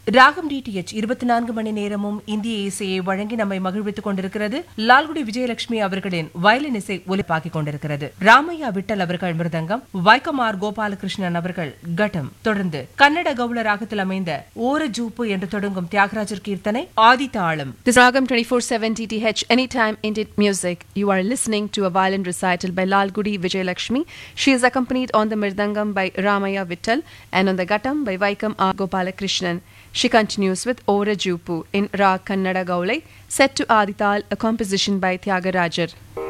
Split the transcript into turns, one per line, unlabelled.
ராகம் டிடிஎச் இருபத்தி நான்கு மணி நேரமும் இந்திய இசையை வழங்கி நம்மை மகிழ்வித்துக் கொண்டிருக்கிறது லால்குடி விஜயலட்சுமி அவர்களின் வயலின் இசை ஒலிப்பாக்கிக் கொண்டிருக்கிறது ராமையா விட்டல் அவர்கள் மிருதங்கம் வைக்கமார் கோபாலகிருஷ்ணன் அவர்கள் கட்டம் தொடர்ந்து கன்னட கவுள ராகத்தில் அமைந்த ஓர ஜூப்பு என்று தொடங்கும் தியாகராஜர் கீர்த்தனை ஆதி தாளம்
This Ragam 24/7 DTH Anytime Indian Music. You are listening to a violin recital by Lal Gudi Vijayalakshmi. She is accompanied on the mirdangam by Ramaya Vittal and on the ghattam by Vaikam R. Gopalakrishnan. She continues with Ora Jupu in Rag Kannada Gaulai, set to Adital, a composition by Tyagarajar.